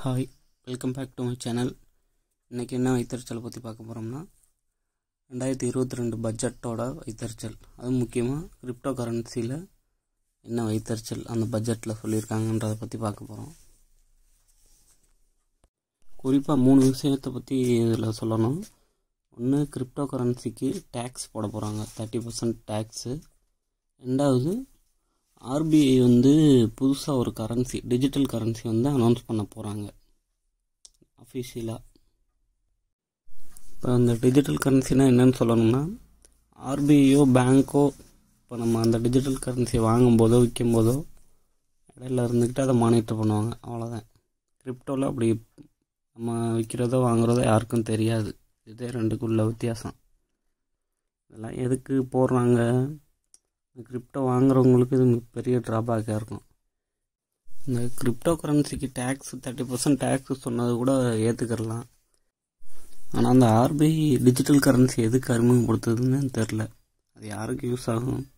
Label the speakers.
Speaker 1: hi welcome back to my channel இன்றைக்கி என்ன வைத்தறிச்சலை பற்றி பார்க்க போகிறோம்னா ரெண்டாயிரத்தி இருபத்தி ரெண்டு பட்ஜெட்டோட வைத்தறிச்சல் அதுவும் முக்கியமாக கிரிப்டோ கரன்சியில் என்ன வைத்தறிச்சல் அந்த பட்ஜெட்டில் சொல்லியிருக்காங்கன்றதை பற்றி பார்க்க போகிறோம் குறிப்பாக மூணு விஷயத்தை பற்றி இதில் சொல்லணும் ஒன்று கிரிப்டோ கரன்சிக்கு டேக்ஸ் போட போகிறாங்க தேர்ட்டி பர்சன்ட் டேக்ஸு ரெண்டாவது ஆர்பிஐ வந்து புதுசாக ஒரு கரன்சி டிஜிட்டல் கரன்சி வந்து அனௌன்ஸ் பண்ண போகிறாங்க அஃபிஷியலாக இப்போ அந்த டிஜிட்டல் கரன்சினா என்னன்னு சொல்லணும்னா ஆர்பிஐயோ பேங்க்கோ இப்போ நம்ம அந்த டிஜிட்டல் கரன்சியை வாங்கும்போதோ விற்கும்போதோ இடையில இருந்துக்கிட்டு அதை மானிட்டர் பண்ணுவாங்க அவ்வளோதான் கிரிப்டோவில் அப்படி நம்ம விற்கிறதோ வாங்குறதோ யாருக்கும் தெரியாது இதே ரெண்டுக்குள்ள வித்தியாசம் இதெல்லாம் எதுக்கு போடுறாங்க கிரிப்டோ வாங்குறவங்களுக்கு இது பெரிய ட்ராபேக்காக இருக்கும் இந்த கிரிப்டோ கரன்சிக்கு டேக்ஸ் தேர்ட்டி பர்சன்ட் டேக்ஸ் சொன்னது கூட ஏற்றுக்கிறலாம் ஆனால் அந்த ஆர்பிஐ டிஜிட்டல் கரன்சி எதுக்கு அறிமுகப்படுத்துதுன்னு தெரில அது யாருக்கு யூஸ் ஆகும்